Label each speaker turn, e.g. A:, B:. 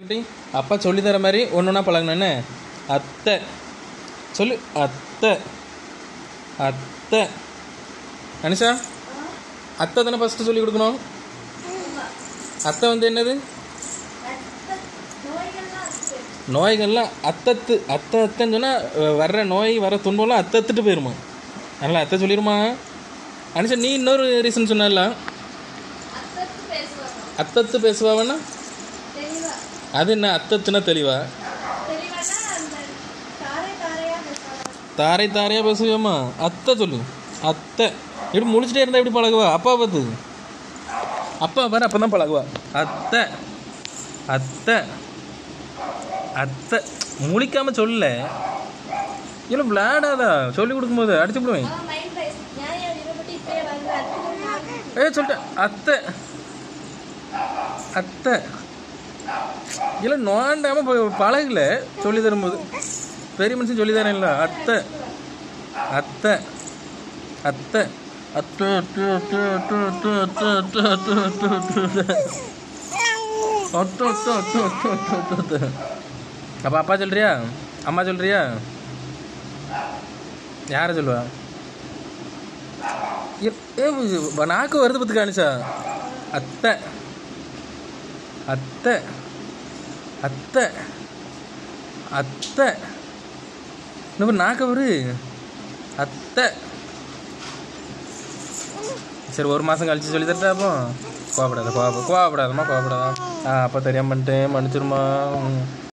A: குட்டி அப்பா சொல்லி தர மாதிரி ஒன்று ஒன்றா பழகணுன்னு அத்தை சொல்லு அத்தை அத்தை அனிஷா அத்தை தானே ஃபஸ்ட்டு சொல்லி கொடுக்கணும் அத்தை வந்து என்னது நோய்கள்லாம் அத்தத்து அத்தை அத்தைன்னு சொன்னால் வர்ற நோய் வர துன்பம்லாம் அத்தத்துட்டு போயிருமா நல்லா அத்தை சொல்லிடுமா அனிஷா நீ இன்னொரு ரீசன் சொன்னல அத்தத்து பேசுவாவன்னா அது என்ன அத்தத்துனா தெளிவா தாரை தாரையாக பேசுவியாம்மா அத்தை சொல்லு அத்தை இப்படி முழிச்சிட்டே இருந்தா எப்படி பழகுவா அப்பா பார்த்து அப்பா பாரு அப்போ தான் பழகுவா அத்தை அத்தை அத்தை முழிக்காம சொல்ல இல்லை விளையாடாதா சொல்லி கொடுக்கும்போது அடிச்சு விடுவேன் ஏ சொல்லிட்டேன் அத்தை அத்தை இல்லை நோண்டாம போய் பழகல சொல்லி தரும்போது பெரிய மனுஷன் சொல்லி தரேன்ல அத்தை அத்தை அத்தை அத்தை அத்தை அத்தை அத்தை அத்தை அத்தை அத்தை அத்தை அத்தை அத்தை அத்தை அத்தை அத்தை அத்தை அத்தை அத்தை அப்போ அப்பா சொல்றியா அம்மா சொல்றியா யாரை சொல்லுவா ஏ ஏ, நாக்கு வருது பத்து காணிச்சா அத்தை அத்தை அத்தை அத்தை நம்ம நாக்க வரு அத்தை சரி ஒரு மாதம் கழிச்சு சொல்லி தரட்டா அப்போ கோவப்படாத கோவப்பட கோவப்படாதம்மா கோவப்படாத ஆ அப்போ தெரியாம பண்ணிட்டேன் மன்னிச்சிருமா ம்.